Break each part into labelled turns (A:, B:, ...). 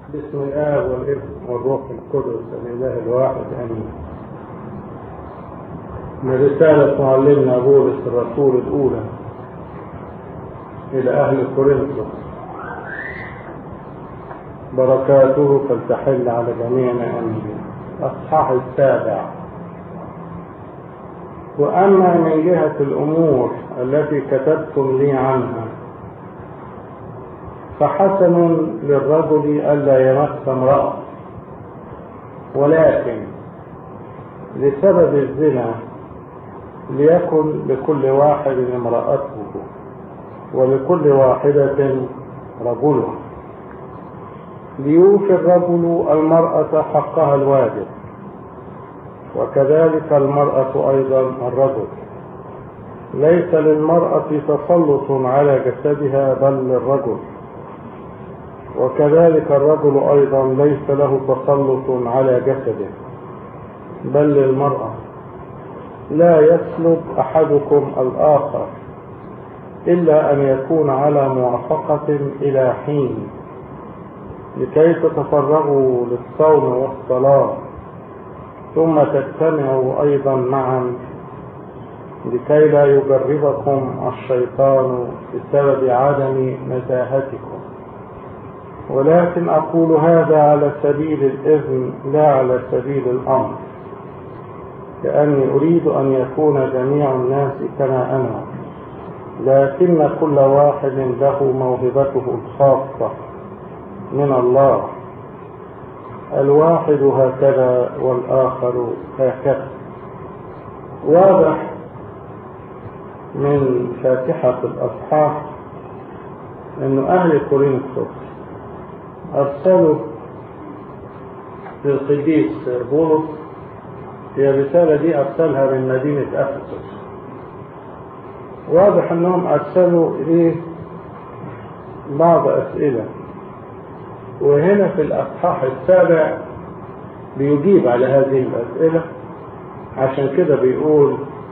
A: باسم الآب والابن والروح القدس الإله الواحد آمين. من رسالة معلمنا بولس الرسول الأولى إلى أهل كورنثوس بركاته فلتحل على جميعنا آمين. الأصحاح السابع وأما من جهة الأمور التي كتبتم لي عنها فحسن للرجل ألا يمس امرأة ولكن لسبب الزنا ليكن لكل واحد امرأته ولكل واحدة رجلها ليوفي الرجل المرأة حقها الواجب وكذلك المرأة أيضا الرجل ليس للمرأة تسلط على جسدها بل للرجل وكذلك الرجل أيضا ليس له تسلط على جسده بل للمرأة لا يسلب أحدكم الآخر إلا أن يكون على موافقة إلى حين لكي تتفرغوا للصوم والصلاة ثم تجتمعوا أيضا معا لكي لا يجربكم الشيطان بسبب عدم نزاهتكم ولكن أقول هذا على سبيل الإذن لا على سبيل الأمر لأني أريد أن يكون جميع الناس كما أنا لكن كل واحد له موهبته الخاصة من الله الواحد هكذا والآخر هكذا واضح من فاتحة الأصحاح أن أهل كورنثوس أرسلوا للقديس بولس هي الرسالة دي أرسلها من مدينة أفسس واضح أنهم أرسلوا إليه بعض أسئلة وهنا في الأصحاح السابع بيجيب على هذه الأسئلة عشان كده بيقول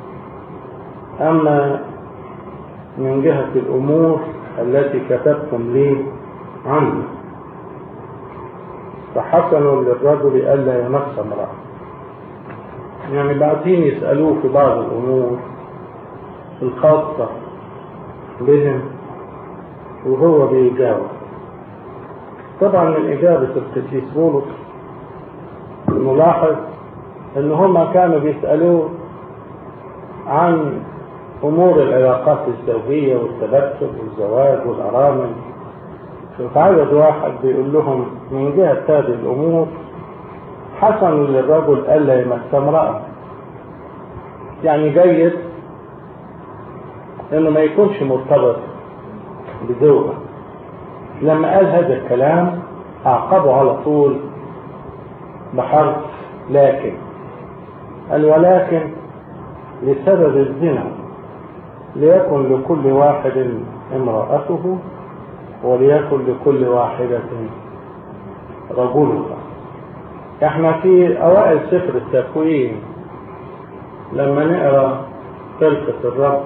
A: أما من جهة الأمور التي كتبتم لي عنه فحسن للرجل ألا يمس امرأة يعني بعدين يسألوه في بعض الأمور الخاصة بهم وهو بيجاوب طبعا من إجابة القديس بولس نلاحظ إن هما كانوا بيسألوه عن أمور العلاقات الزوجية والتبتل والزواج والأرامل في عدد واحد بيقول لهم من جهة هذه الأمور حسن للرجل ألا يمس امرأة يعني جيد إنه ما يكونش مرتبط بزوجة لما قال هذا الكلام أعقبه على طول بحرف لكن قال ولكن لسبب الزنا ليكن لكل واحد امرأته وليكن لكل واحدة رجلها احنا في اوائل سفر التكوين لما نقرا خلقة الرب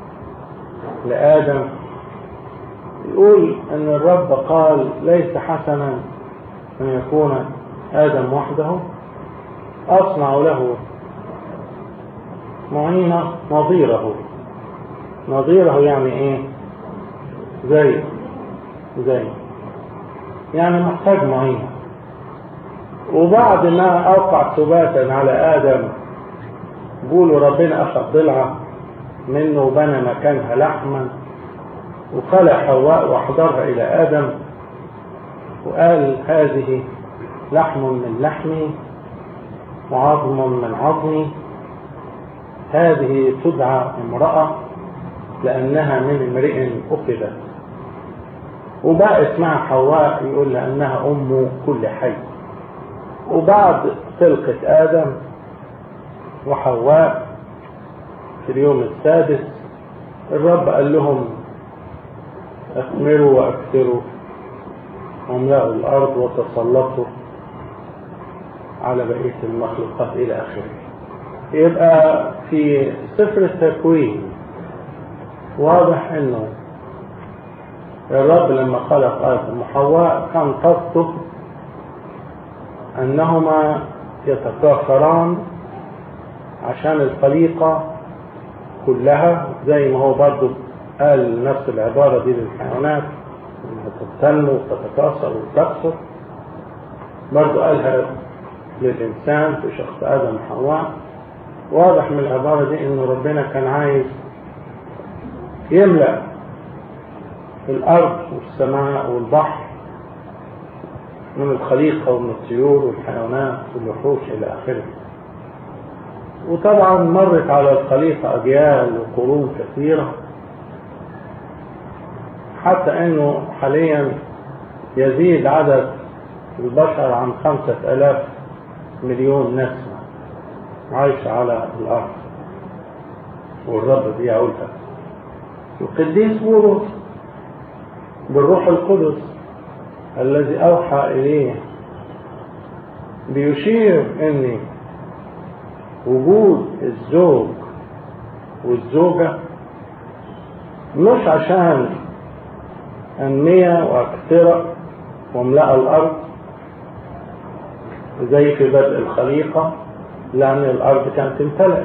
A: لآدم يقول ان الرب قال ليس حسنا ان يكون آدم وحده أصنع له معينة نظيره نظيره يعني ايه زي زي يعني محتاج معينة وبعد ما أوقع ثباتا على آدم قولوا ربنا أخذ ضلعة منه وبنى مكانها لحما وخلق حواء وأحضرها إلى آدم وقال هذه لحم من لحمي وعظم من عظمي هذه تدعى امرأة لأنها من امرئ أخذت وبقى اسمها حواء يقول لأنها أم كل حي وبعد خلقة آدم وحواء في اليوم السادس الرب قال لهم اثمروا واكثروا واملأوا الأرض وتسلطوا على بقية المخلوقات إلى آخره يبقى في سفر التكوين واضح انه الرب لما خلق آدم وحواء كان قصده أنهما يتكاثران عشان الخليقة كلها زي ما هو برضو قال نفس العبارة دي للحيوانات انها تنمو وتتكاثر وتكثر برضو قالها للإنسان في شخص آدم وحواء واضح من العبارة دي إن ربنا كان عايز يملأ الأرض والسماء والبحر من الخليقة ومن الطيور والحيوانات والوحوش إلى آخره وطبعا مرت على الخليقة أجيال وقرون كثيرة حتى أنه حاليا يزيد عدد البشر عن خمسة ألاف مليون نسمة عايشة على الأرض والرب بيعولها القديس بولس بالروح القدس الذي أوحى إليه بيشير أن وجود الزوج والزوجة مش عشان أنمية وأكثرة واملأ الأرض زي في بدء الخليقة لأن الأرض كانت امتلأت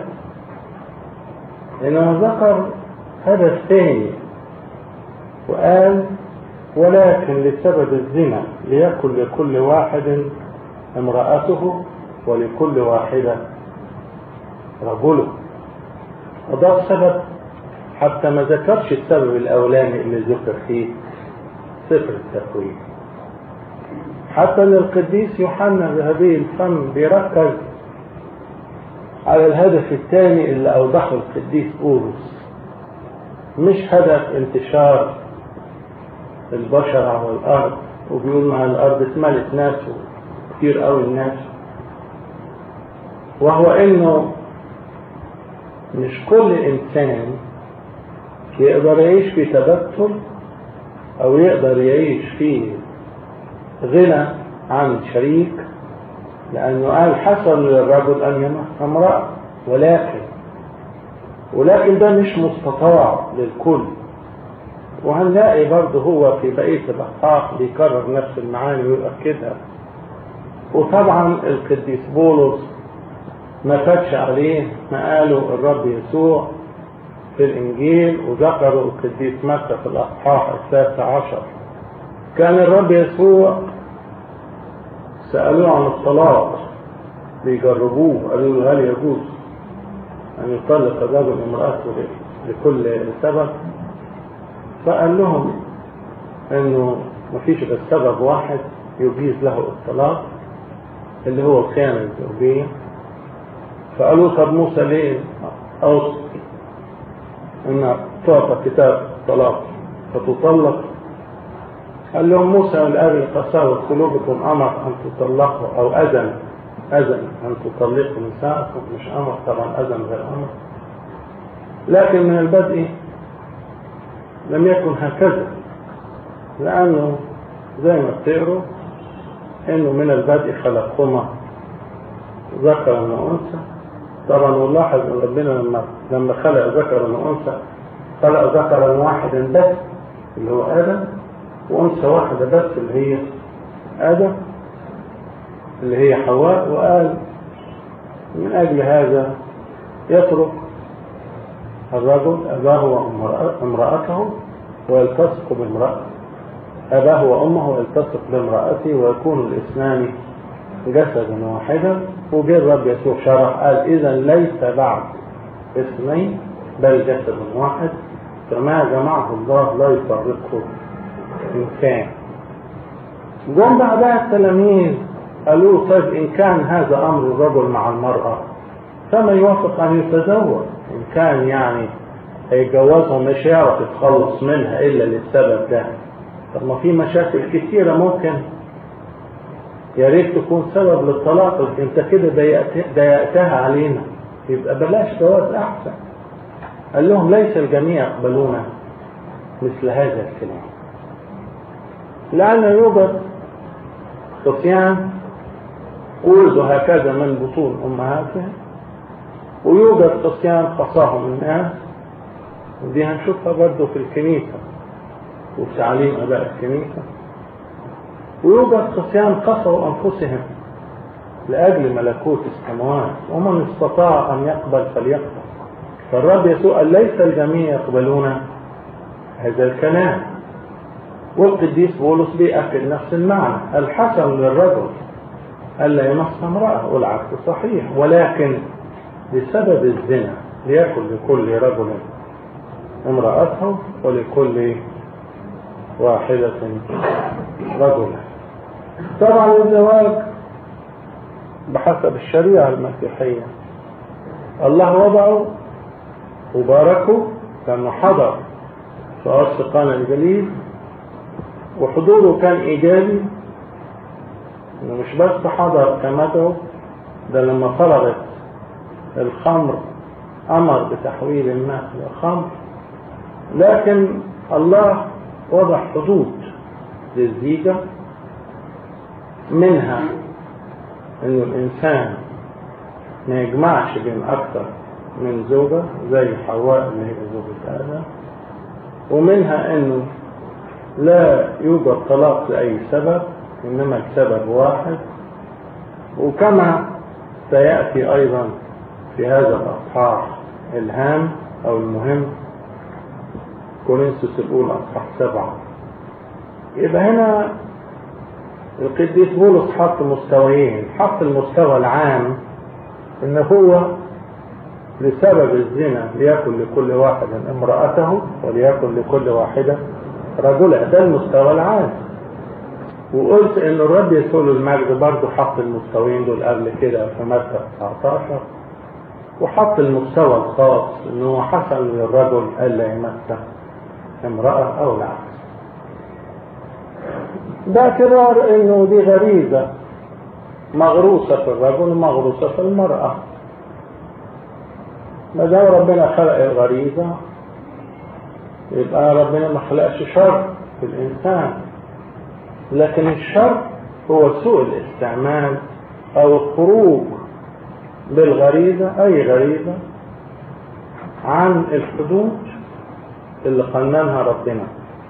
A: إنما ذكر هدف ثاني وقال ولكن لسبب الزنا ليكن لكل واحد امرأته ولكل واحدة رجله وده السبب حتى ما ذكرش السبب الأولاني اللي ذكر فيه سفر التكوين حتى ان القديس يوحنا ذهبي الفم بيركز على الهدف الثاني اللي اوضحه القديس بولس مش هدف انتشار البشر على الارض وبيقول ما الارض اتملت ناس وكتير قوي الناس وهو انه مش كل انسان يقدر يعيش في تبتل او يقدر يعيش في غنى عن الشريك لأنه قال حسن للرجل أن يمس امرأة ولكن ولكن ده مش مستطاع للكل وهنلاقي برضه هو في بقية الأصحاح بيكرر نفس المعاني ويؤكدها وطبعا القديس بولس ما فاتش عليه ما قاله الرب يسوع في الإنجيل وذكره القديس متى في الأصحاح التاسع عشر كان الرب يسوع سألوه عن الطلاق بيجربوه قالوا له هل يجوز أن يطلق الرجل امرأته لكل سبب فقال لهم انه مفيش غير سبب واحد يجيز له الطلاق اللي هو الخيانة الزوجية فقالوا طب موسى ليه أوصي ان تعطى كتاب الطلاق فتطلق قال لهم موسى والآب قساوة قلوبكم أمر أن تطلقوا أو أذن أذن أن تطلقوا نساءكم مش أمر طبعا أذن غير أمر لكن من البدء لم يكن هكذا لأنه زي ما بتقروا إنه من البدء خلقهما ذكرا وأنثى طبعا ونلاحظ ان ربنا لما لما خلق ذكرا وانثى خلق ذكرا واحدا بس اللي هو ادم وانثى واحده بس اللي هي ادم اللي هي حواء وقال من اجل هذا يترك الرجل اباه وامراته ويلتصق بامرأته اباه وامه ويلتصق بامرأته ويكون الاثنان جسدا واحدا وجه الرب يسوع شرح قال اذا ليس بعد اثنين بل جسد واحد فما جمعه الله لا يفرقه انسان جم بعدها التلاميذ قالوا طيب ان كان هذا امر الرجل مع المراه فما يوافق ان يتزوج ان كان يعني هيتجوزها مش هيعرف يتخلص منها الا للسبب ده طب ما في مشاكل كتيره ممكن يا ريت تكون سبب للطلاق انت كده ضيقتها علينا يبقى بلاش جواز احسن قال لهم ليس الجميع يقبلون مثل هذا الكلام لأن يوجد خصيان ولدوا هكذا من بطون أمهاتهم ويوجد خصيان خصاهم الناس ودي هنشوفها برضه في الكنيسة وفي تعليم أباء الكنيسة ويوجد خصيان قصروا أنفسهم لأجل ملكوت السماوات ومن استطاع أن يقبل فليقبل فالرب يسوع قال ليس الجميع يقبلون هذا الكلام والقديس بولس بيأكد نفس المعنى الحسن للرجل ألا يمس امرأة والعكس صحيح ولكن بسبب الزنا ليكن لكل رجل امرأته ولكل واحدة رجلا طبعا الزواج بحسب الشريعة المسيحية الله وضعه وباركه لأنه حضر في أرض قانا الجليل وحضوره كان إيجابي إنه مش بس حضر كمدعو ده لما فرغت الخمر أمر بتحويل الماء إلى خمر لكن الله وضع حدود للزيجة منها إنه الإنسان ما يجمعش بين أكثر من زوجة زي حواء اللي هي زوجة آدم ومنها إنه لا يوجد طلاق لأي سبب إنما السبب واحد وكما سيأتي أيضا في هذا الأصحاح الهام أو المهم كورنثوس الأولى أصحاح سبعة يبقى هنا القديس بولس حط مستويين حط المستوى العام إن هو لسبب الزنا ليكن لكل واحد امرأته وليكن لكل واحدة رجلها ده المستوى العام وقلت ان الرب يسوع المجد برضه حط المستويين دول قبل كده في متى 19 وحط المستوى الخاص ان هو حسن للرجل الا يمسه امرأة او العكس باعتبار انه دي غريزة مغروسة في الرجل ومغروسة في المرأة ما دام ربنا خلق الغريزة يبقى ربنا ما خلقش شر في الإنسان لكن الشر هو سوء الاستعمال أو الخروج بالغريزة أي غريزة عن الحدود اللي قننها ربنا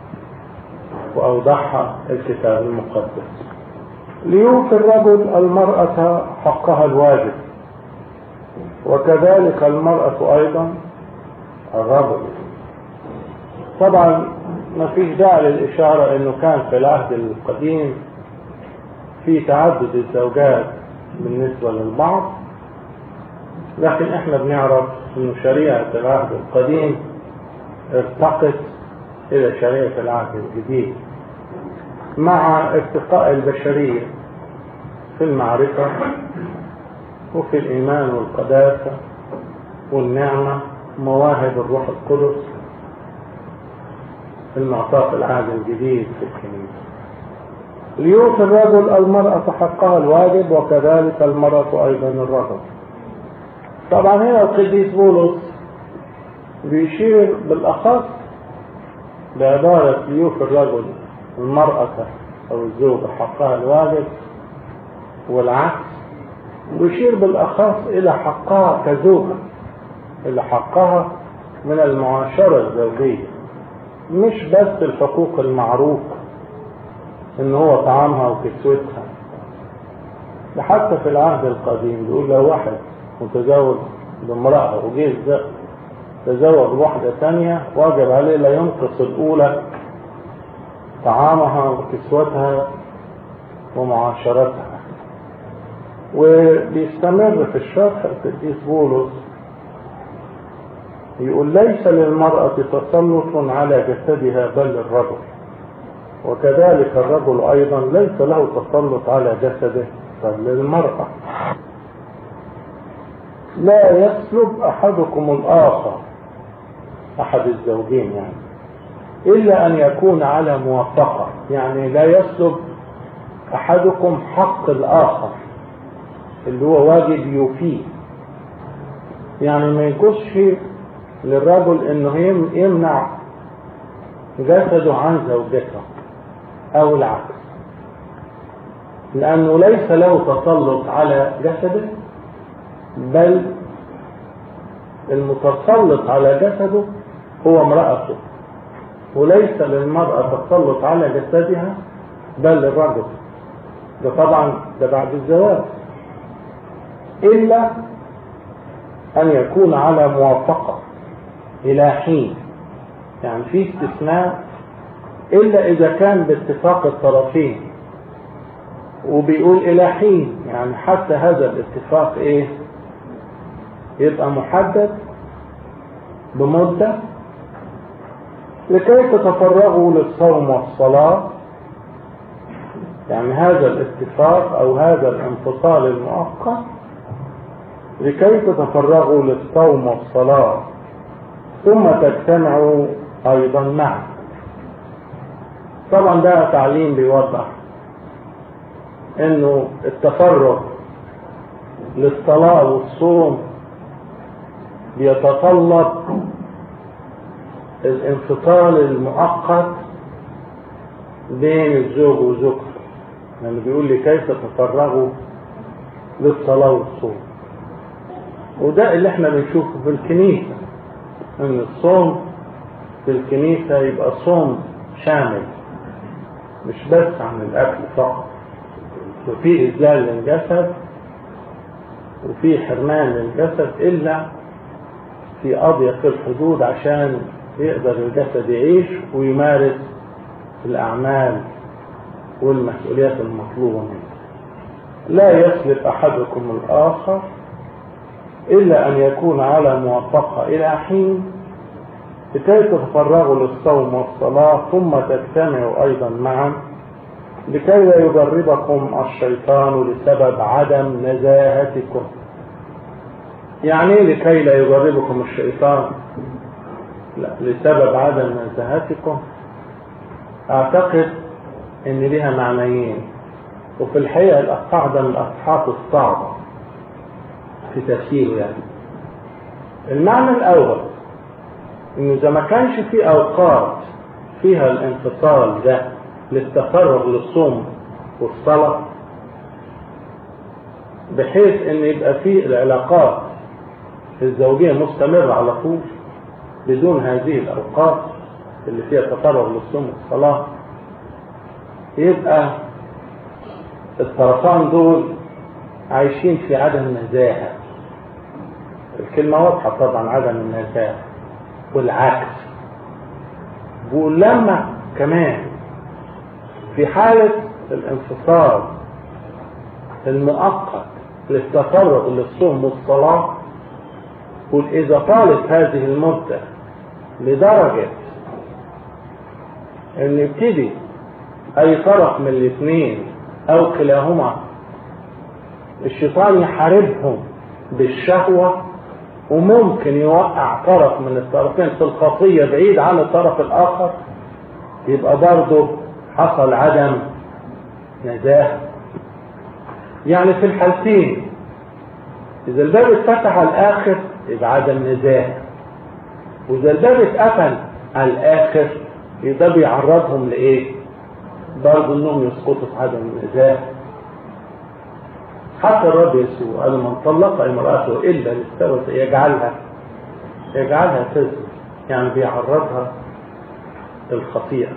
A: وأوضحها الكتاب المقدس ليوفي الرجل المرأة حقها الواجب وكذلك المرأة أيضا الرجل طبعا ما فيش داعي للإشارة أنه كان في العهد القديم في تعدد الزوجات بالنسبة للبعض لكن احنا بنعرف أن شريعة العهد القديم ارتقت إلى شريعة العهد الجديد مع ارتقاء البشرية في المعرفة وفي الإيمان والقداسة والنعمة مواهب الروح القدس المعطاة في العهد الجديد في الكنيسة ليوفي الرجل المرأة حقها الواجب وكذلك المرأة أيضا الرجل طبعا هنا القديس بولس بيشير بالأخص بعبارة ليوفي الرجل المرأة أو الزوجة حقها الواجب والعكس ويشير بالأخص إلى حقها كزوجة إلى حقها من المعاشرة الزوجية مش بس الحقوق المعروفة إن هو طعامها وكسوتها ده حتى في العهد القديم بيقول لو واحد متزوج بامرأة وجه تزوج واحدة تانية واجب عليه لا ينقص الأولى طعامها وكسوتها ومعاشرتها وبيستمر في الشرح القديس بولس يقول ليس للمرأة تسلط على جسدها بل للرجل وكذلك الرجل أيضا ليس له تسلط على جسده بل للمرأة لا يسلب أحدكم الآخر أحد الزوجين يعني إلا أن يكون على موافقة يعني لا يسلب أحدكم حق الآخر اللي هو واجب يوفيه يعني ما يكونش للرجل انه يمنع جسده عن زوجته او العكس لانه ليس له تسلط على جسده بل المتسلط على جسده هو امرأته وليس للمرأة تسلط على جسدها بل للرجل ده طبعا ده بعد الزواج إلا أن يكون على موافقة إلى حين يعني في استثناء إلا إذا كان باتفاق الطرفين وبيقول إلى حين يعني حتى هذا الاتفاق إيه يبقى محدد بمدة لكي تتفرغوا للصوم والصلاة يعني هذا الاتفاق أو هذا الانفصال المؤقت لكي تتفرغوا للصوم والصلاة ثم تجتمعوا أيضا معا طبعا ده تعليم بيوضح انه التفرغ للصلاة والصوم بيتطلب الانفصال المؤقت بين الزوج وزوجته لما بيقول لي كيف تتفرغوا للصلاة والصوم وده اللي احنا بنشوفه في الكنيسة ان الصوم في الكنيسة يبقى صوم شامل مش بس عن الاكل فقط وفي اذلال للجسد وفي حرمان للجسد الا في اضيق الحدود عشان يقدر الجسد يعيش ويمارس الاعمال والمسؤوليات المطلوبه منه لا يسلب احدكم الاخر الا ان يكون على موافقه الى حين لكي تتفرغوا للصوم والصلاه ثم تجتمعوا ايضا معا لكي لا يجربكم الشيطان لسبب عدم نزاهتكم يعني ايه لكي لا يجربكم الشيطان لا لسبب عدم نزاهتكم اعتقد ان لها معنيين وفي الحقيقة الاصحاح ده من الاصحاح الصعبة في تفسيره يعني المعنى الاول انه اذا ما كانش في اوقات فيها الانفصال ده للتفرغ للصوم والصلاة بحيث ان يبقى في العلاقات الزوجية مستمرة على طول بدون هذه الأوقات اللي فيها تفرغ للصوم والصلاة يبقى الطرفان دول عايشين في عدم نزاهة الكلمة واضحة طبعا عدم النزاهة والعكس بقول لما كمان في حالة الانفصال المؤقت للتفرغ للصوم والصلاة قل إذا طالت هذه المدة لدرجة إن يبتدي أي طرف من الاثنين أو كلاهما الشيطان يحاربهم بالشهوة وممكن يوقع طرف من الطرفين في الخطية بعيد عن الطرف الآخر يبقى برضه حصل عدم نزاهة يعني في الحالتين إذا الباب اتفتح على الآخر يبقى عدم نزاهة وإذا الباب اتقفل على الآخر يبقى بيعرضهم لإيه؟ برضه إنهم يسقطوا في عدم النزاهة حتى الرب يسوع قال من طلق امرأته إلا لاستوت يجعلها يجعلها تزن يعني بيعرضها للخطيئة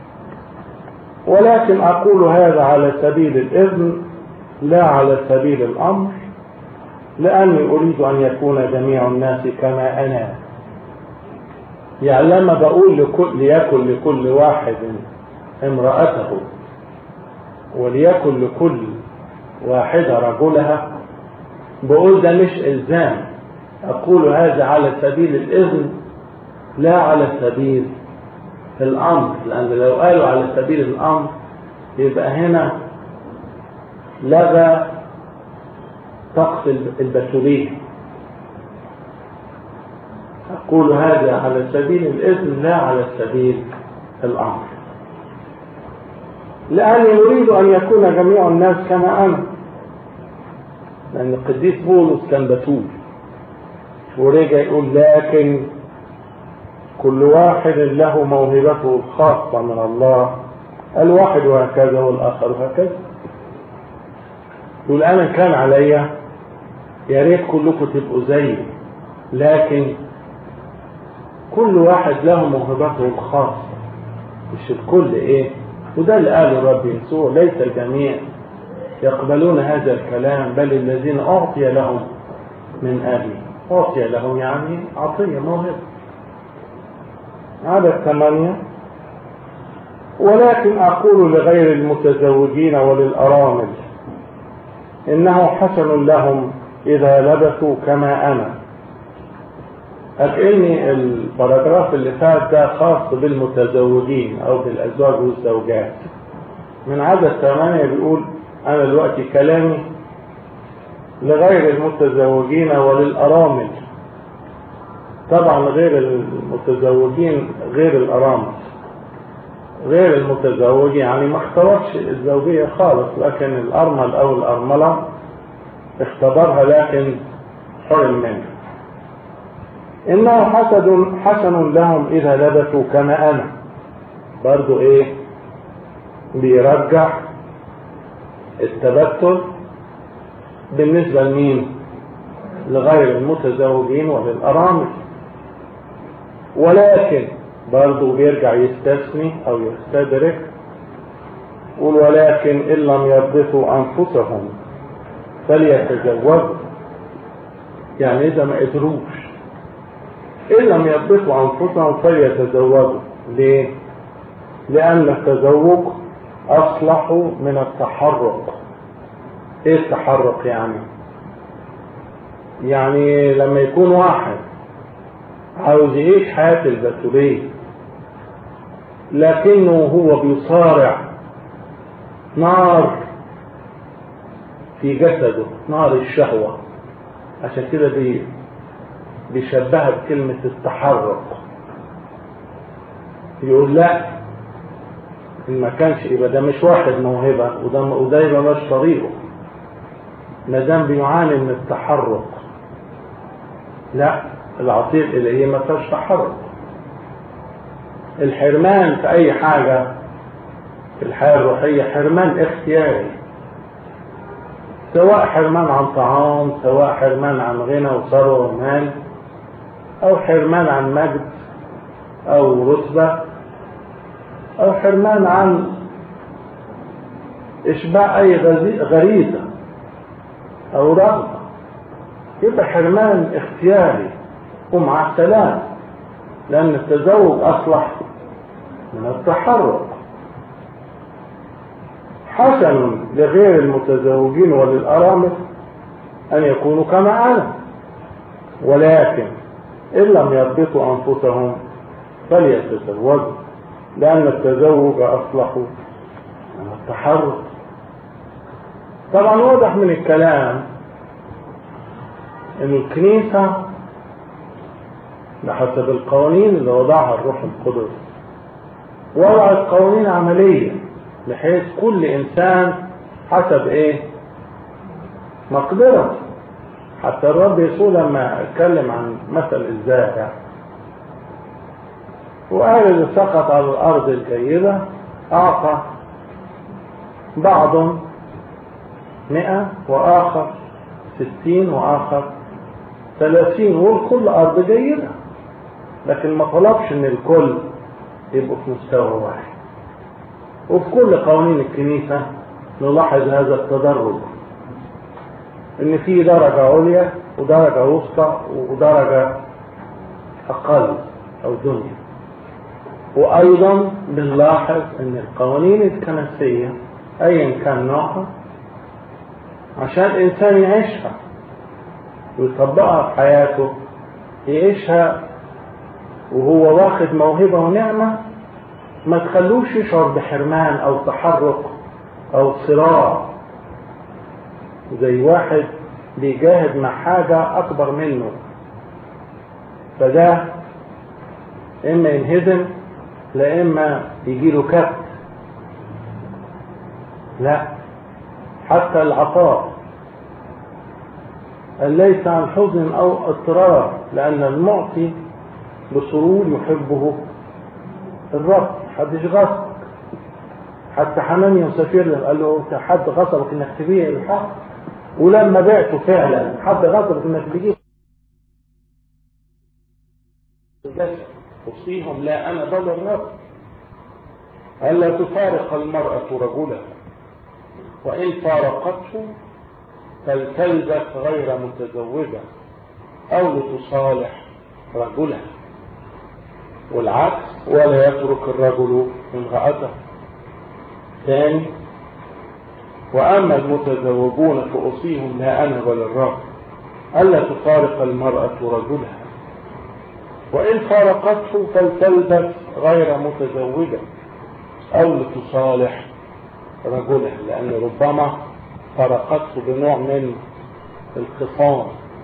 A: ولكن أقول هذا على سبيل الإذن لا على سبيل الأمر لأني أريد أن يكون جميع الناس كما أنا يعني لما بقول لكل ليكن لكل واحد امرأته وليكن لكل واحدة رجلها بقول ده مش إلزام أقول هذا على سبيل الإذن لا على سبيل الأمر لأن لو قالوا على سبيل الأمر يبقى هنا لغى طقس البشرية أقول هذا على سبيل الإذن لا على سبيل الأمر لأني أريد أن يكون جميع الناس كما أنا لأن القديس بولس كان بتول ورجع يقول لكن كل واحد له موهبته الخاصة من الله الواحد وهكذا والآخر وهكذا يقول أنا كان عليا يا ريت كلكم تبقوا زيي لكن كل واحد له موهبته الخاصة مش الكل إيه وده اللي قاله الرب يسوع ليس الجميع يقبلون هذا الكلام بل الذين أعطي لهم من أبي أعطي لهم يعني عطية موهبة عدد ثمانية ولكن أقول لغير المتزوجين وللأرامل إنه حسن لهم إذا لبثوا كما أنا أكأني الباراجراف اللي فات ده خاص بالمتزوجين أو بالأزواج والزوجات من عدد ثمانية بيقول أنا دلوقتي كلامي لغير المتزوجين وللأرامل طبعا غير المتزوجين غير الأرامل غير المتزوج يعني ما اختبرش الزوجية خالص لكن الأرمل أو الأرملة اختبرها لكن حرم منها إنه حسد حسن لهم إذا لبثوا كما أنا برضو إيه بيرجح التبتل بالنسبة لمين لغير المتزوجين وللأرامل ولكن برضه بيرجع يستثني أو يستدرك يقول ولكن إن لم يربطوا أنفسهم فليتزوجوا يعني إذا ما قدروش إن لم يربطوا أنفسهم فليتزوجوا ليه؟ لأن التزوج أصلح من التحرك إيه التحرك يعني؟ يعني لما يكون واحد عاوز يعيش حياة البتولية لكنه هو بيصارع نار في جسده نار الشهوة عشان كده بي بيشبهها بكلمة التحرك يقول لا إن ما كانش يبقى ده مش واحد موهبة وده وده يبقى مش طريقه ما دام بيعاني من التحرك لا العطية الإلهية ما فيهاش تحرك الحرمان في أي حاجة في الحياة الروحية حرمان اختياري سواء حرمان عن طعام سواء حرمان عن غنى وثروة ومال أو حرمان عن مجد أو رتبة أو حرمان عن إشباع أي غريزة أو رغبة يبقى حرمان اختياري ومع السلام لأن التزوج أصلح من التحرك حسن لغير المتزوجين وللأرامل أن يكونوا كما أنا ولكن إن لم يربطوا أنفسهم فليتزوجوا لأن التزوج أصلح من التحرك طبعا واضح من الكلام ان الكنيسة بحسب القوانين اللي وضعها الروح القدس وضعت قوانين عملية بحيث كل انسان حسب ايه مقدرة حتى الرب يسوع لما اتكلم عن مثل الزارع وقال اللي سقط على الارض الجيدة اعطى بعض مئة واخر ستين واخر ثلاثين والكل أرض جيدة لكن ما طلبش ان الكل يبقوا في مستوى واحد وفي كل قوانين الكنيسة نلاحظ هذا التدرج ان في درجة عليا ودرجة وسطى ودرجة اقل او دنيا وايضا بنلاحظ ان القوانين الكنسية ايا كان نوعها عشان الانسان يعيشها ويطبقها في حياته يعيشها وهو واخد موهبة ونعمة ما تخلوش يشعر بحرمان او تحرك او صراع زي واحد بيجاهد مع حاجة اكبر منه فده اما ينهزم لا اما يجيله كبت لا حتى العطاء ليس عن حزن او اضطرار لان المعطي بسرور يحبه الرب محدش غصبك حتى حنانيا وسفير قال له انت حد غصبك انك تبيع الحق ولما بعته فعلا حد غصبك انك تجيب أوصيهم لا أنا بل الرب ألا تفارق المرأة رجلها وإن فارقته فلتلبس غير متزوجة أو لتصالح رجلها والعكس ولا يترك الرجل امرأته ثاني وأما المتزوجون فأوصيهم لا أنا بل الرب ألا تفارق المرأة رجلها وإن فارقته فلتلبس غير متزوجة أو لتصالح رجلها لأن ربما فارقته بنوع من الخصام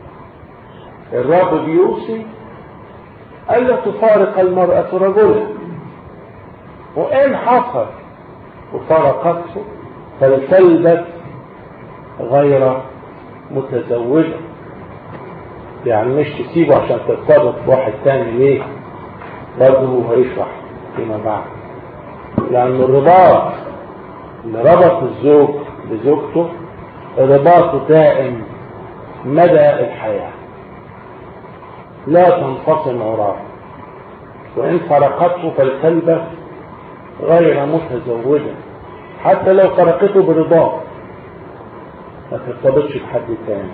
A: الرب بيوصي ألا تفارق المرأة رجلها وإن حصل وفارقته فلتلبس غير متزوجة يعني مش تسيبه عشان تتصرف بواحد تاني ليه برضه هو هيشرح فيما بعد لأن الرباط اللي ربط الزوج بزوجته رباطه دائم مدى الحياة لا تنفصل عراه وإن فرقته فلتلبس غير متزوجة حتى لو فرقته برضاه ما ترتبطش بحد تاني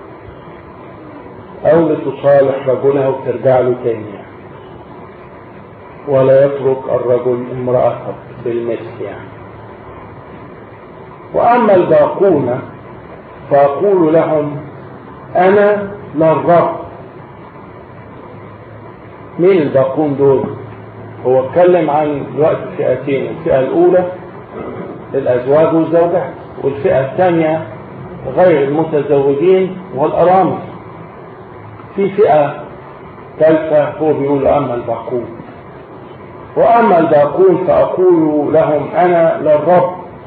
A: أو لتصالح رجلها وترجع له تاني ولا يترك الرجل امرأته بالمثل يعني وأما الباقون فأقول لهم أنا لا الرب مين الباقون دول هو اتكلم عن دلوقتي فئتين الفئة الأولى الأزواج والزوجات والفئة الثانية غير المتزوجين والأرامل في فئة ثالثة هو بيقول أما الباقون وأما الباقون فأقول لهم أنا للرب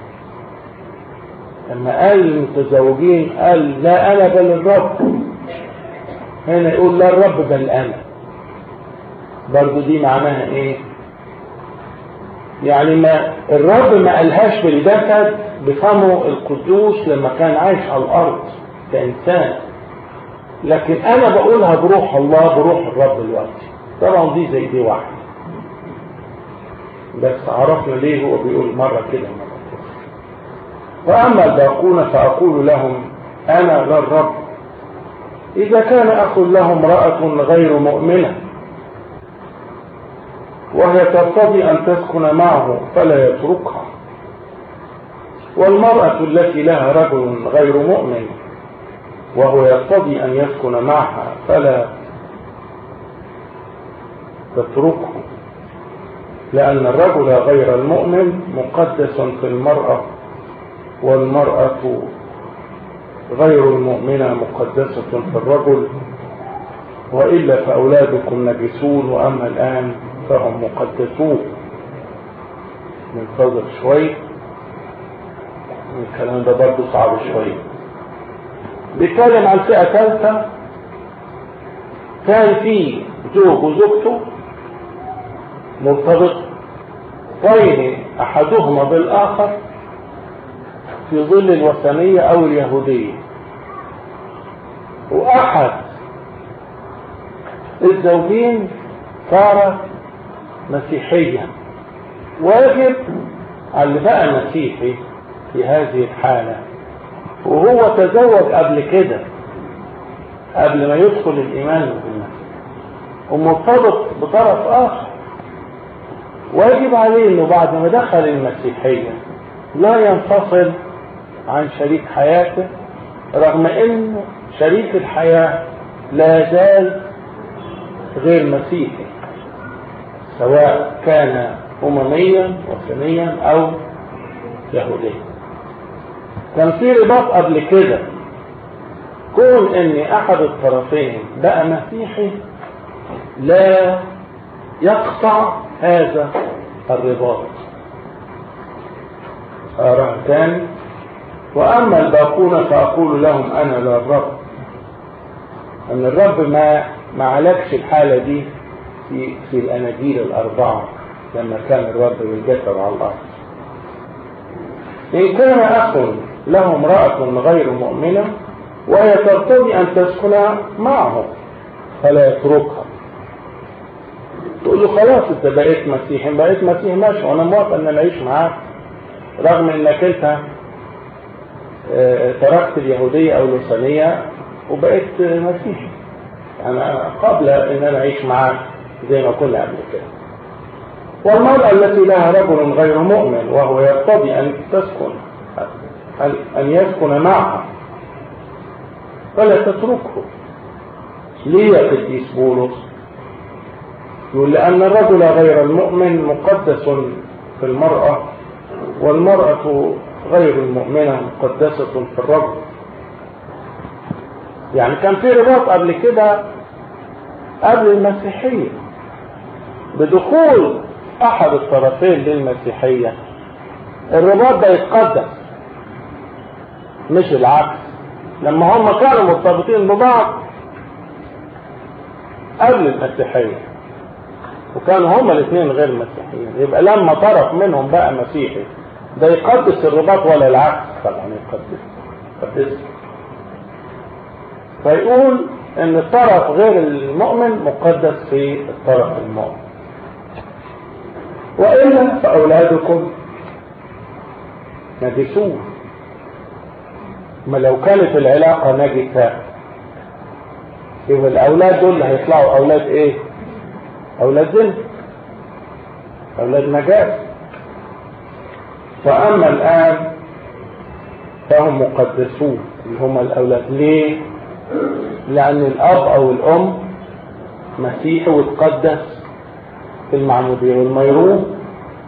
A: لما قال المتزوجين قال لا أنا بل الرب هنا يقول لا الرب بل أنا برضو دي معناها إيه يعني ما الرب ما قالهاش بالجسد بفمه القدوس لما كان عايش على الأرض كإنسان لكن أنا بقولها بروح الله بروح الرب دلوقتي طبعا دي زي دي واحدة بس عرفنا ليه هو بيقول مرة كده مرة كده وأما الباقون فأقول لهم أنا لا الرب إذا كان أخ له امرأة غير مؤمنة وهي ترتضي أن تسكن معه فلا يتركها والمرأة التي لها رجل غير مؤمن وهو يرتضي أن يسكن معها فلا تتركه لأن الرجل غير المؤمن مقدس في المرأة والمرأة غير المؤمنة مقدسة في الرجل وإلا فأولادكم نجسون وأما الآن فهم مقدسون ننتظر شوي الكلام ده برضه صعب شوي بيتكلم عن فئة ثالثة كان في زوج وزوجته مرتبط طين أحدهما بالآخر في ظل الوثنية أو اليهودية وأحد الزوجين صار مسيحيا واجب على اللي بقى مسيحي في هذه الحالة وهو تزوج قبل كده قبل ما يدخل الإيمان بالمسيح ومرتبط بطرف آخر واجب عليه انه بعد ما دخل المسيحية لا ينفصل عن شريك حياته رغم ان شريك الحياة لا زال غير مسيحي سواء كان أمميا وثنيا أو يهوديا كان في رباط قبل كده كون ان احد الطرفين بقى مسيحي لا يقطع هذا الرباط أرى تاني وأما الباقون فأقول لهم أنا لا الرب أن الرب ما ما عالجش الحالة دي في في الأناجيل الأربعة لما كان الرب بالجسد على الأرض إن كان أخ له امرأة غير مؤمنة وهي ترتضي أن تسكن معه فلا يتركها تقول له خلاص انت بقيت مسيحي بقيت مسيحي ماشي وانا موافق ان انا اعيش معاك رغم انك انت آه، تركت اليهودية أو الوثنية وبقيت مسيحي أنا قبل أن أنا أعيش معاه زي ما كنا قبل كده والمرأة التي لها رجل غير مؤمن وهو يقتضي أن تسكن أن يسكن معها فلا تتركه ليه يا قديس بولس يقول لأن الرجل غير المؤمن مقدس في المرأة والمرأة غير المؤمنة مقدسة في الرجل يعني كان في رباط قبل كده قبل المسيحية بدخول أحد الطرفين للمسيحية الرباط ده يتقدس مش العكس لما هم كانوا مرتبطين ببعض قبل المسيحية وكانوا هما الاثنين غير مسيحيين يبقى لما طرف منهم بقى مسيحي ده يقدس الرباط ولا العكس طبعا يقدس يقدس فيقول ان الطرف غير المؤمن مقدس في الطرف المؤمن وإلا فأولادكم نجسون ما لو كانت العلاقة نجسة يبقى الأولاد دول اللي هيطلعوا أولاد إيه؟ أولاد زنا أولاد نجاة فأما الآن فهم مقدسون اللي هم الأولاد ليه؟ لأن الأب أو الأم مسيحي وتقدس في المعمودية والميرون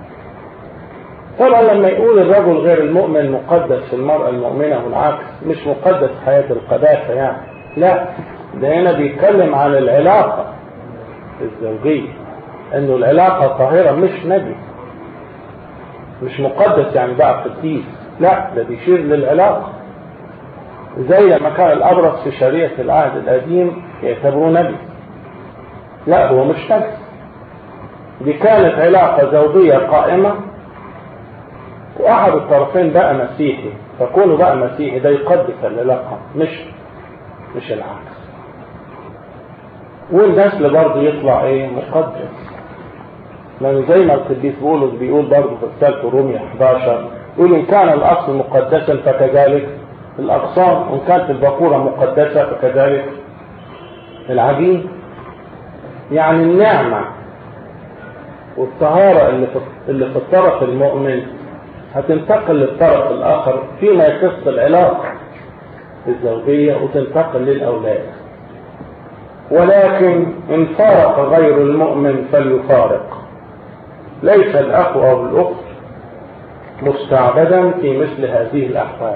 A: طبعا لما يقول الرجل غير المؤمن مقدس في المرأة المؤمنة والعكس مش مقدس حياة القداسة يعني لا ده هنا بيتكلم عن العلاقة الزوجية انه العلاقة طاهرة مش نبي مش مقدس يعني بقى قديس لا ده بيشير للعلاقة زي لما كان الأبرص في شريعة العهد القديم يعتبروه نبي لا هو مش نبي دي كانت علاقة زوجية قائمة وأحد الطرفين بقى مسيحي فكونه بقى مسيحي ده يقدس العلاقة مش مش العكس والنسل برضه يطلع ايه مقدس لأن زي ما القديس بولس بيقول برضه في رسالة رومية 11 يقول إن كان الأصل مقدسا فكذلك الأقسام وإن كانت البقورة مقدسة فكذلك العجين يعني النعمة والطهارة اللي في اللي في الطرف المؤمن هتنتقل للطرف الآخر فيما يخص العلاقة الزوجية وتنتقل للأولاد ولكن إن فارق غير المؤمن فليفارق ليس الأخ أو الأخت مستعبدا في مثل هذه الأحوال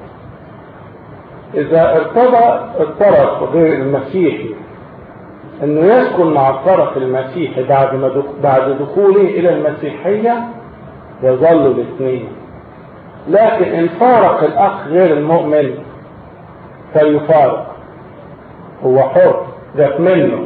A: إذا ارتضى الطرف غير المسيحي انه يسكن مع الطرف المسيحي بعد ما دخ... بعد دخوله الى المسيحية يظل الاثنين لكن ان فارق الاخ غير المؤمن فليفارق هو حر جات منه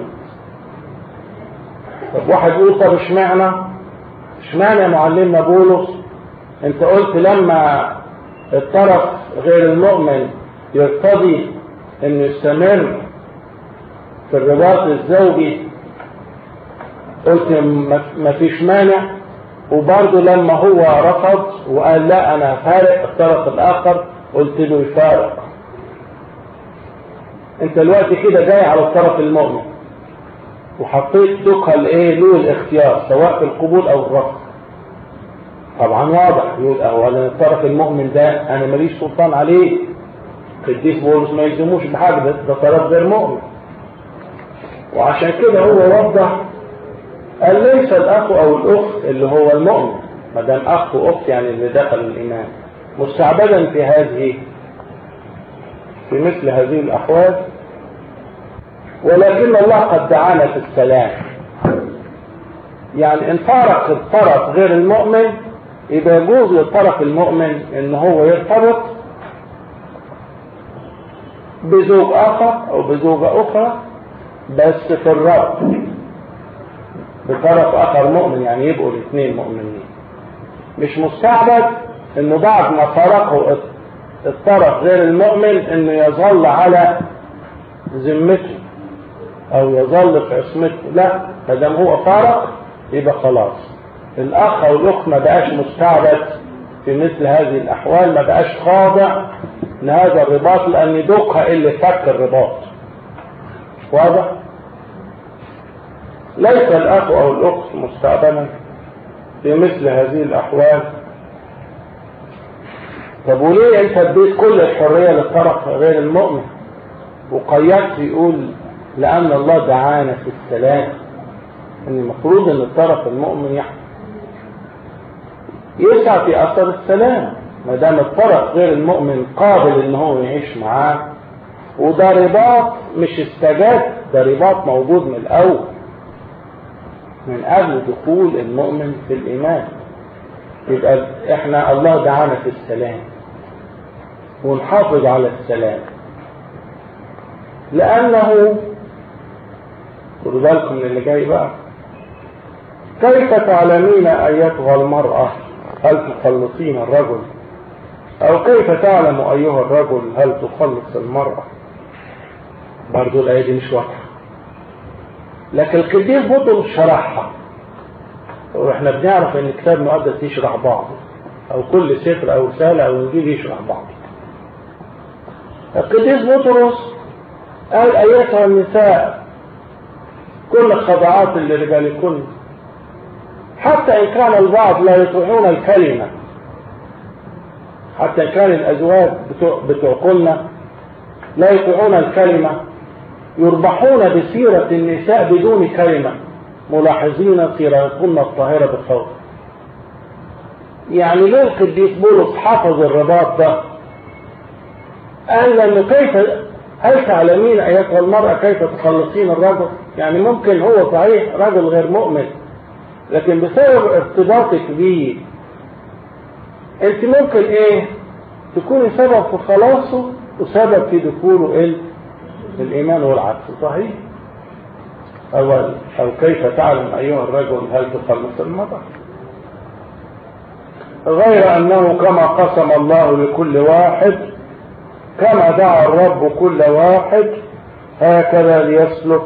A: طب واحد يقول طب اشمعنى اشمعنى يا معلمنا بولس انت قلت لما الطرف غير المؤمن يرتضي انه يستمر في الرباط الزوجي قلت ما فيش مانع وبرضه لما هو رفض وقال لا انا فارق الطرف الاخر قلت له يفارق انت دلوقتي كده جاي على الطرف المؤمن وحطيت دوكها الايه له الاختيار سواء في القبول او الرفض طبعا واضح يقول اولا الطرف المؤمن ده انا ماليش سلطان عليه قديس بولس ما يلزموش بحاجه ده, ده طرف غير مؤمن وعشان كده هو وضح قال ليس الاخ او الاخت اللي هو المؤمن ما دام اخ واخت يعني اللي دخل الايمان مستعبدا في هذه في مثل هذه الاحوال ولكن الله قد دعانا في السلام يعني ان فارق الطرف غير المؤمن يبقى يجوز للطرف المؤمن ان هو يرتبط بزوج اخر او بزوجة اخرى بس في الرب بطرف اخر مؤمن يعني يبقوا الاثنين مؤمنين مش مستعبد انه بعد ما فرقوا الطرف غير المؤمن انه يظل على ذمته او يظل في عصمته لا ما دام هو فارق يبقى خلاص الاخ او الاخت ما بقاش مستعبد في مثل هذه الاحوال ما بقاش خاضع من هذا الرباط لأن دوقها اللي فك الرباط واضح؟ ليس الأخ أو الأخت مستقبلا في مثل هذه الأحوال طب وليه أنت اديت كل الحرية للطرف غير المؤمن وقيدت يقول لأن الله دعانا في السلام ان المفروض ان الطرف المؤمن يحكم يسعى في اثر السلام ما دام الطرف غير المؤمن قابل ان هو يعيش معاه وده رباط مش استجاد ده رباط موجود من الاول من قبل دخول المؤمن في الايمان يبقى احنا الله دعانا في السلام ونحافظ على السلام لانه خدوا بالكم من اللي جاي بقى كيف تعلمين أيتها المرأة هل تخلصين الرجل أو كيف تعلم أيها الرجل هل تخلص المرأة برضو الآية دي مش واضحة لكن القديس بطل شرحها واحنا بنعرف ان الكتاب المقدس يشرح بعضه او كل سفر او رسالة او انجيل يشرح بعضه القديس بطرس قال ايتها النساء كل الخضعات اللي رجالكن حتى إن كان البعض لا يطيعون الكلمة حتى إن كان الأزواج بتوع لا يطيعون الكلمة يربحون بسيرة النساء بدون كلمة ملاحظين سيرتهن الطاهرة بالخوف يعني ليه القديس بولس حفظ الرباط ده قال لأنه كيف هل تعلمين أيتها المرأة كيف تخلصين الرجل يعني ممكن هو صحيح رجل غير مؤمن لكن بسبب ارتباطك بيه انت ممكن ايه تكوني سبب في خلاصه وسبب في دخوله ايه الايمان والعكس صحيح أو, أو كيف تعلم أيها الرجل هل تخلص المرأة غير أنه كما قسم الله لكل واحد كما دعا الرب كل واحد هكذا ليسلك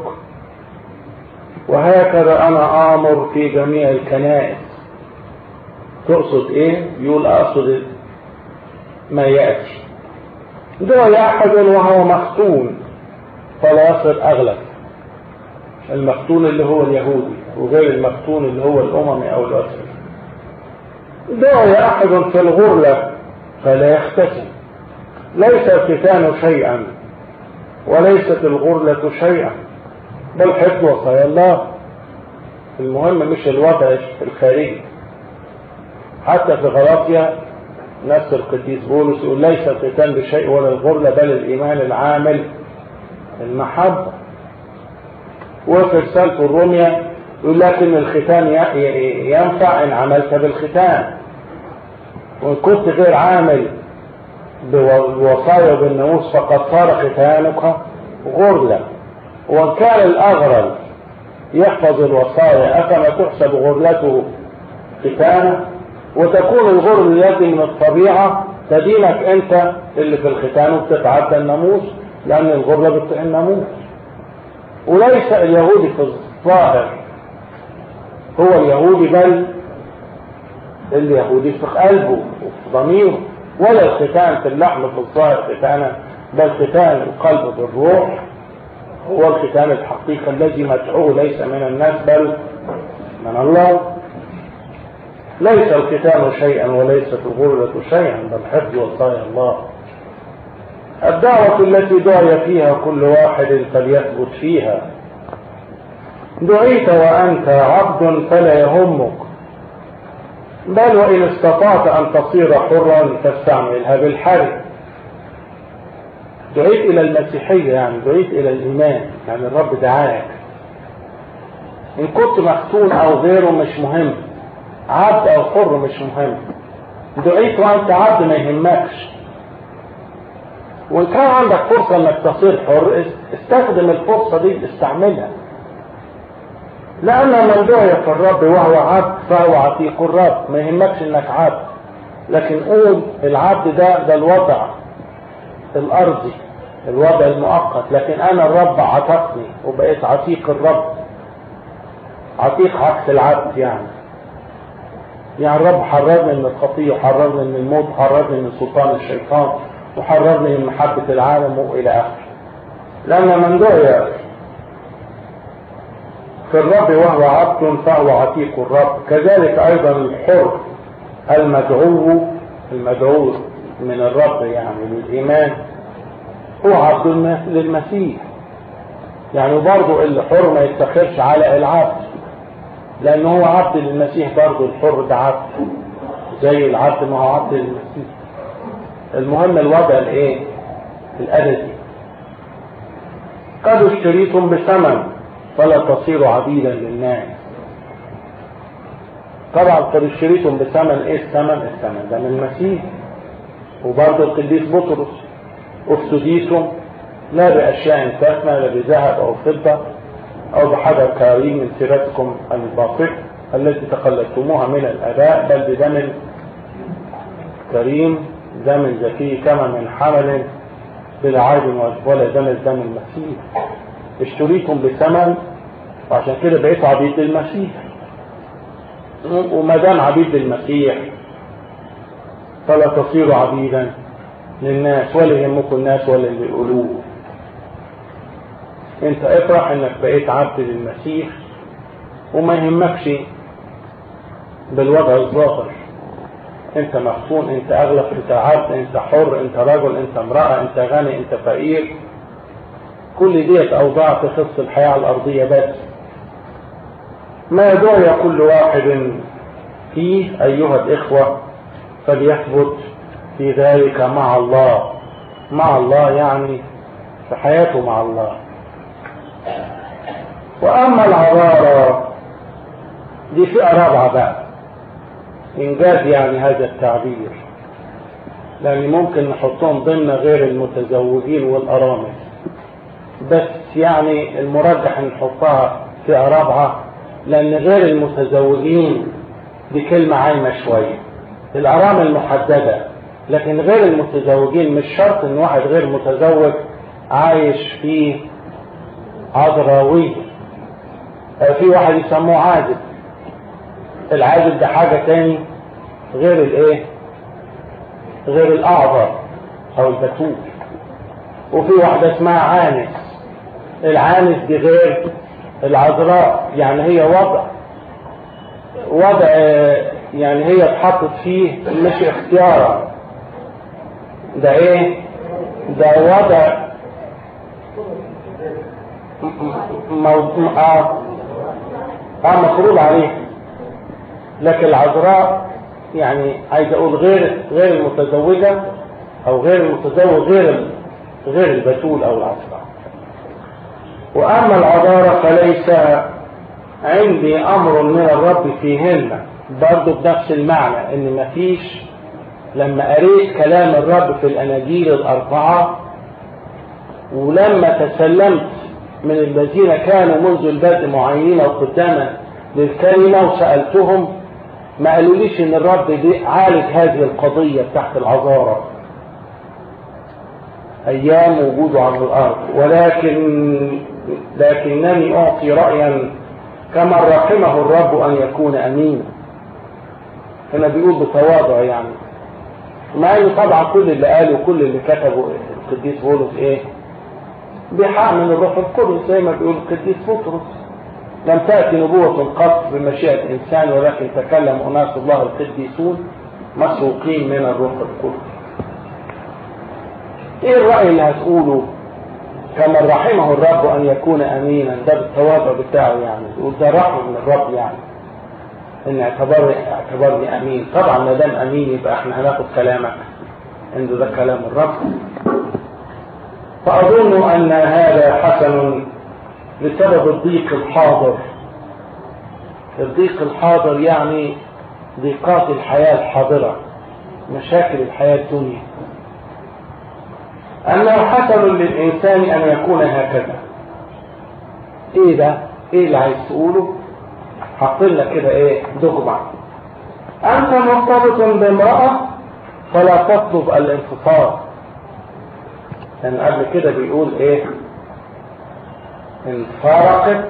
A: وهكذا أنا آمر في جميع الكنائس تقصد إيه؟ يقول أقصد ما يأتي دعي أحد وهو مختون فلا يصل أغلب المختون اللي هو اليهودي وغير المختون اللي هو الأممي أو الأسر دعي أحد في الغرلة فلا يختتم ليس الختان شيئا وليست الغرلة شيئا بل حفظ وصايا الله المهم مش الوضع الخارجي حتى في غلاطيا نفس القديس بولس يقول ليس الختان بشيء ولا الغرلة بل الإيمان العامل المحبة وفي رسالة الرومية يقول لكن الختان ينفع إن عملت بالختان وإن كنت غير عامل بالوصايا وبالناموس فقد صار ختانك غرلة وإن كان الأغرل يحفظ الوصايا أفما تحسب غرلته ختانة وتكون الغرل التي من الطبيعة تدينك أنت اللي في الختان وبتتعدى الناموس لأن الغرلة بتطيع الناموس وليس اليهودي في الظاهر هو اليهودي بل اليهودي في قلبه وفي ضميره ولا الختان في اللحم في الظاهر ختانا بل ختان القلب بالروح هو الختان الحقيقي الذي مدعوه ليس من الناس بل من الله ليس الختان شيئا وليست الغرلة شيئا بل حفظ وصايا الله الدعوة التي دعي فيها كل واحد فليثبت فيها دعيت وأنت عبد فلا يهمك بل وإن استطعت أن تصير حرا فاستعملها بالحرب دعيت إلى المسيحية يعني دعيت إلى الإيمان يعني الرب دعاك إن كنت مختون أو غيره مش مهم عبد أو حر مش مهم دعيت وأنت عبد ما يهمكش وإن كان عندك فرصة إنك تصير حر استخدم الفرصة دي استعملها لأن من دعي في الرب وهو عبد فهو عتيق الرب ما يهمكش إنك عبد لكن قول العبد ده ده الوضع الأرضي الوضع المؤقت لكن أنا الرب عتقني وبقيت عتيق الرب عتيق عكس العبد يعني يعني الرب حررني من الخطية حررني من الموت حررني من سلطان الشيطان وحررني من محبة العالم وإلى آخره لأن من دعي في الرب وهو عبد فهو عتيق الرب كذلك أيضا الحر المدعو المدعو من الرب يعني للإيمان هو عبد للمسيح يعني برضه الحر ما يفتخرش على العبد لأنه هو عبد للمسيح برضه الحر ده عبد زي العبد ما هو عبد للمسيح المهم الوضع الايه الأبدي قد اشتريتم بثمن فلا تصيروا عبيدا للناس طبعا قد اشتريتم بثمن ايه الثمن الثمن ده من المسيح وبرضه القديس بطرس افتديتم لا باشياء تافهه لا بذهب او فضه او بحجر كريم من سيرتكم الباطل التي تقلدتموها من الاباء بل بدم كريم دم زكي كما من حمل بلا عيب ولا دم دم المسيح اشتريتم بثمن وعشان كده بقيتوا عبيد للمسيح وما دام عبيد للمسيح فلا تصيروا عبيدا للناس ولا يهمكم الناس ولا اللي يقولوه انت افرح انك بقيت عبد للمسيح وما يهمكش بالوضع الظاهر انت مفتون انت اغلب انت عبد انت حر انت رجل انت امرأة انت غني انت فقير كل ديت اوضاع تخص الحياة الارضية بس ما دعي كل واحد فيه ايها الاخوة فليثبت في ذلك مع الله مع الله يعني في حياته مع الله واما العذارى دي فئة رابعة بقى إنجاز يعني هذا التعبير لأن ممكن نحطهم ضمن غير المتزوجين والأرامل بس يعني المرجح نحطها فئة رابعة لأن غير المتزوجين دي كلمة عايمة شوية الأرامل محددة لكن غير المتزوجين مش شرط إن واحد غير متزوج عايش في عذراوية في واحد يسموه عازب العازب ده حاجة تاني غير الايه غير الاعذر او البتول وفي واحدة اسمها عانس العانس دي غير العذراء يعني هي وضع وضع يعني هي اتحطت فيه مش اختيارا ده ايه ده وضع موضوع اه اه مفروض عليه لكن العذراء يعني عايز اقول غير غير المتزوجة او غير المتزوج غير غير البتول او العذراء واما العذارى فليس عندي امر من الرب فيهن برضه بنفس المعنى ان مفيش لما قريت كلام الرب في الاناجيل الاربعه ولما تسلمت من الذين كانوا منذ البدء معينين وقداما للكلمه وسالتهم ما قالوليش ان الرب دي عالج هذه القضية تحت العذارة ايام وجوده على الارض ولكن لكنني اعطي رأيا كما رحمه الرب ان يكون امينا هنا بيقول بتواضع يعني مع انه طبعا كل اللي قاله كل اللي كتبه القديس بولس ايه بحق من الروح القدس زي ما بيقول القديس بطرس لم تأتي نبوة قط بمشيئة إنسان ولكن تكلم أناس الله القديسون مسروقين من الروح القدس إيه الرأي اللي هتقوله كما رحمه الرب أن يكون أمينا ده بالتواضع بتاعه يعني يقول ده رحمة من الرب يعني إن اعتبرني اعتبرني أمين طبعا ما دام أمين يبقى إحنا هناخد كلامك عنده ده كلام الرب فأظن أن هذا حسن بسبب الضيق الحاضر الضيق الحاضر يعني ضيقات الحياة الحاضرة مشاكل الحياة الدنيا أنه حسن للإنسان أن يكون هكذا إيه ده؟ إيه اللي عايز تقوله؟ حاطين لك كده إيه؟ دغمة أنت مرتبط بامرأة فلا تطلب الانفصال لأن يعني قبل كده بيقول إيه؟ ان فرقت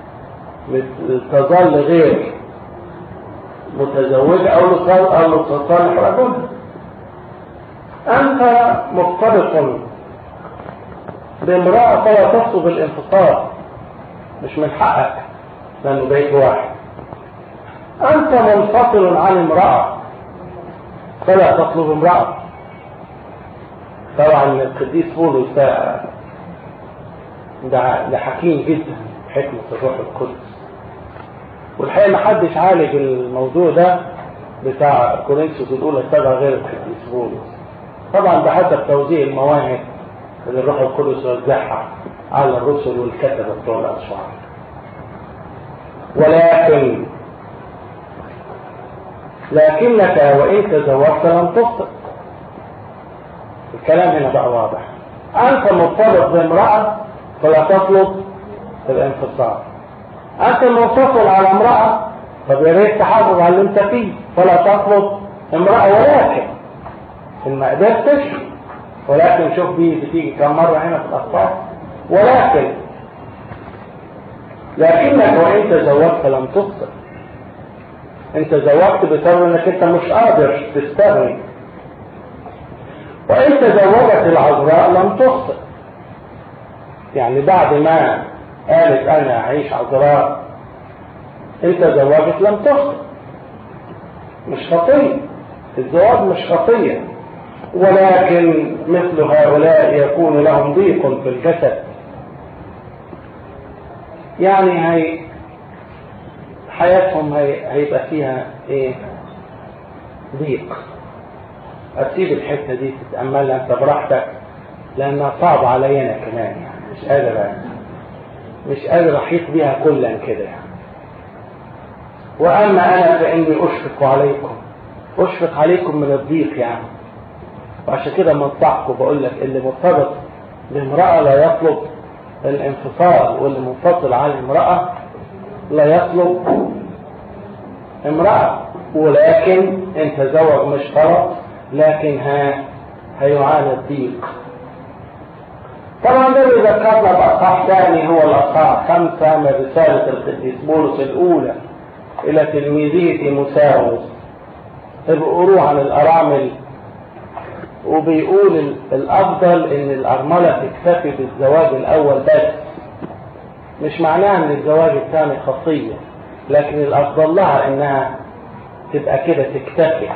A: تظل غير متزوجة او او تصالح رجل انت أنت مرتبط بامرأة فلا تصب الانفصال مش من حقك لأنه بيت واحد أنت منفصل عن امرأة فلا تطلب امرأة طبعا القديس بولس ده ده, ده حكيم جدا حكمة الروح القدس والحقيقة ما حدش عالج الموضوع ده بتاع كورنثوس الأولى السبعة غير القديس بولس طبعا بحسب توزيع المواهب اللي الروح القدس وزعها على الرسل والكتبة بتوع الأسفار ولكن لكنك وإن تزوجت لم تخطئ الكلام هنا بقى واضح أنت مرتبط بامرأة فلا تطلب الانفصال أنت منفصل على امرأة طب يا ريت تحافظ على اللي أنت فيه فلا تطلب امرأة ولكن إن ما قدرتش ولكن شوف دي بتيجي كم مرة هنا في الأخبار ولكن لكنك وإن تزوجت لم تخطئ انت زوجت بسبب انك انت مش قادر تستغني وان تزوجت العذراء لم تخطئ يعني بعد ما قالت انا اعيش عذراء انت زوجت لم تخطئ مش خطيه الزواج مش خطيه ولكن مثل هؤلاء يكون لهم ضيق في الجسد يعني هي حياتهم هي... هيبقى فيها ايه ضيق اسيب الحته دي تتاملها انت براحتك لانها صعبه عليا انا كمان يعني مش قادر مش قادر احيط بيها كلا كده يعني واما انا فاني اشفق عليكم اشفق عليكم من الضيق يعني وعشان كده منصحكم بقول لك اللي مرتبط بامراه لا يطلب الانفصال واللي منفصل عن امراه لا يطلب امرأة ولكن ان تزوج مش غلط لكن ها هيعاني الضيق طبعا ده بيذكرنا بأصحاح ثاني هو الأصحاح خمسة من رسالة القديس بولس الأولى إلى تلميذه تيموساوس بيقولوا عن الأرامل وبيقول الأفضل إن الأرملة تكتفي بالزواج الأول بس مش معناها ان الزواج الثاني خطية لكن الافضل لها انها تبقى كده تكتفي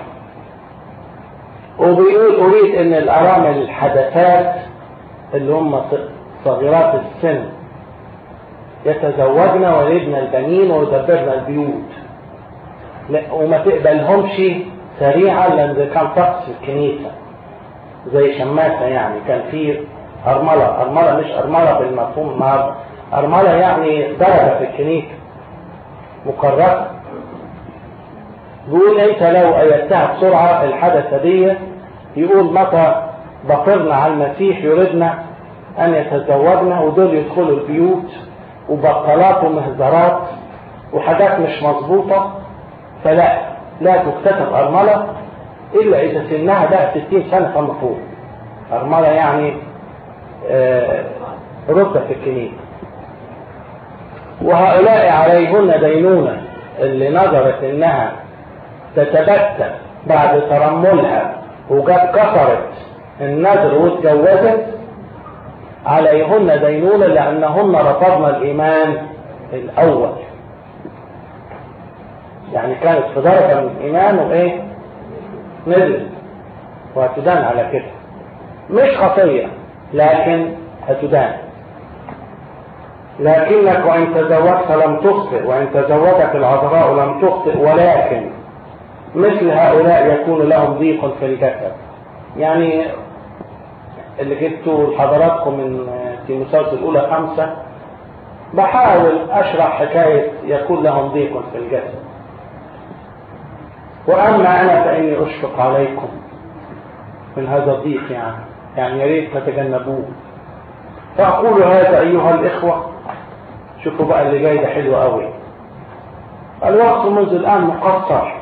A: وبيقول اريد ان الارامل الحدثات اللي هم صغيرات السن يتزوجن ويلدن البنين ويدبرن البيوت وما تقبلهمش سريعا لان ده كان طقس في الكنيسه زي شماسه يعني كان في ارمله ارمله مش ارمله بالمفهوم النهارده أرملة يعني درجة في الكنيسة مكرسة يقول أنت لو أيدتها بسرعة الحدثة دي يقول متى بقرنا على المسيح يريدنا أن يتزوجنا ودول يدخلوا البيوت وبطلات ومهزرات وحاجات مش مظبوطة فلا لا تكتسب أرملة إلا إذا سنها بقى 60 سنة فما فوق أرملة يعني آه رتبة في الكنيسة وهؤلاء عليهن دينونة اللي نظرت انها تتبتل بعد ترملها وجت كسرت النذر واتجوزت عليهن دينونة لأنهن رفضن الإيمان الأول يعني كانت في درجة من الإيمان وإيه نزلت وهتدان على كده مش خطية لكن هتدان لكنك وإن تزوجت لم تخطئ وإن تزوجت العذراء لم تخطئ ولكن مثل هؤلاء يكون لهم ضيق في الجسد يعني اللي جبته لحضراتكم من تيموساوس الأولى خمسة بحاول أشرح حكاية يكون لهم ضيق في الجسد وأما أنا فإني أشفق عليكم من هذا الضيق يعني يعني يا ريت تتجنبوه فأقول هذا أيها الإخوة شوفوا بقى اللي جاي ده حلو قوي الوقت منذ الآن مقصر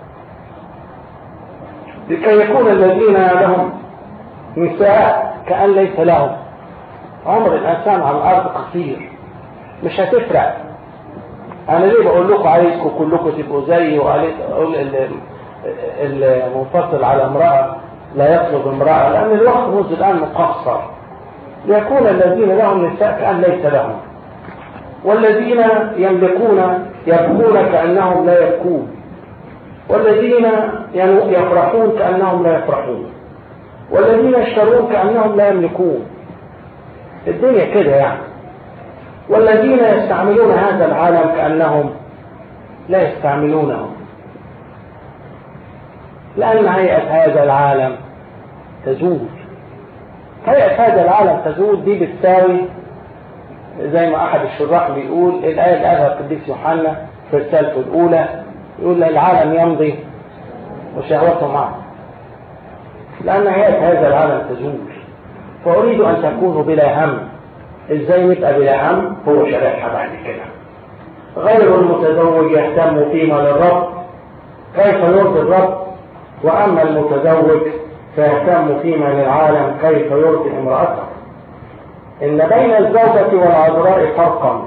A: لكي يكون الذين لهم نساء كأن ليس لهم عمر الإنسان على الأرض قصير مش هتفرق أنا ليه بقول لكم عايزكم كلكم تبقوا زيي وأقول المنفصل على امرأة لا يطلب امرأة لأن الوقت منذ الآن مقصر ليكون الذين لهم نساء كأن ليس لهم والذين يملكون يبكون كأنهم لا يبكون والذين يفرحون كأنهم لا يفرحون والذين يشترون كأنهم لا يملكون الدنيا كده يعني والذين يستعملون هذا العالم كأنهم لا يستعملونه لأن هيئة هذا العالم تزول هيئة هذا العالم تزول دي بتساوي زي ما أحد الشراح بيقول الآية اللي قالها القديس يوحنا في رسالته الأولى يقول العالم يمضي وشهوته معه لأن هيئة هذا العالم تزول فأريد أن تكونوا بلا هم إزاي نبقى بلا هم هو شرحها بعد كده غير المتزوج يهتم فيما للرب كيف يرضي الرب وأما المتزوج فيهتم فيما للعالم كيف يرضي امرأته إن بين الزوجة والعذراء فرقا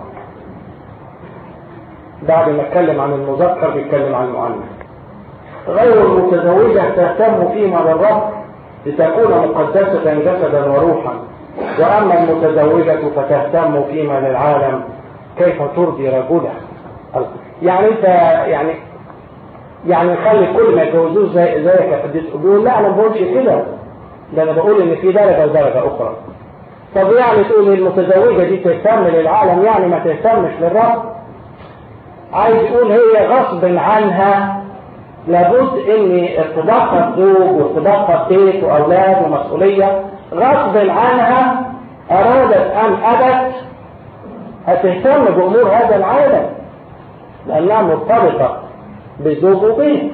A: بعد ما اتكلم عن المذكر بيتكلم عن المؤنث غير المتزوجة تهتم فيما للرب لتكون مقدسة جسدا وروحا وأما المتزوجة فتهتم فيما للعالم كيف ترضي رجلها يعني انت يعني يعني نخلي كل ما يتجوزوش زي زيك يا قديس بيقول لا انا ما بقولش كده ده انا بقول ان في درجه ودرجه اخرى طب يعني تقول المتزوجه دي تهتم للعالم يعني ما تهتمش للرب عايز يقول هي غصب عنها لابد ان ارتباطها بزوج وارتباطها ببيت واولاد ومسؤوليه غصب عنها ارادت ام ابت هتهتم بامور هذا العالم لانها مرتبطه بزوج وبيت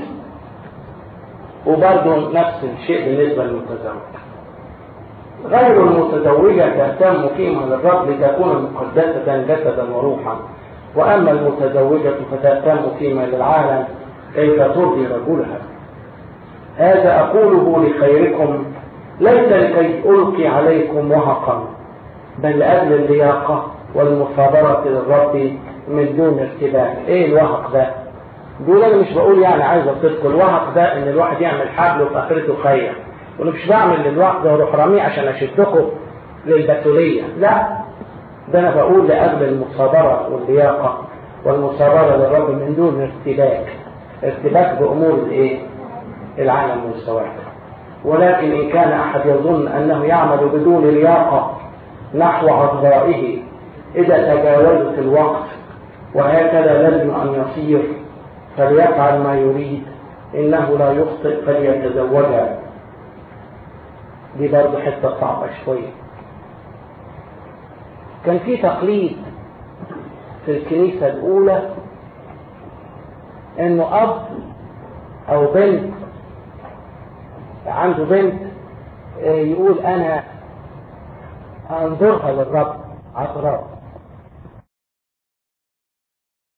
A: وبرضه نفس الشيء بالنسبه للمتزوج غير المتزوجة تهتم فيما للرب لتكون مقدسة جسدا وروحا وأما المتزوجة فتهتم فيما للعالم كيف ترضي رجلها هذا أقوله لخيركم ليس لكي ألقي عليكم وهقا بل لأجل اللياقة والمصابرة للرب من دون ارتباك ايه الوهق ده دول انا مش بقول يعني عايز اصدق الوهق ده ان الواحد يعمل حبل وفي اخرته خير وانا مش بعمل للواحد ده واروح راميه عشان اشدكم للبتوليه لا ده انا بقول لاجل المصابره واللياقه والمصابره للرب من دون ارتباك ارتباك بامور الايه العالم والسواحل ولكن ان كان احد يظن انه يعمل بدون لياقه نحو عذرائه اذا تجاوزت الوقت وهكذا لازم ان يصير فليفعل ما يريد انه لا يخطئ فليتزوجها دي برضه حته صعبه شويه كان في تقليد في الكنيسة الأولى إنه أب أو بنت عنده بنت يقول أنا أنظرها للرب عذراء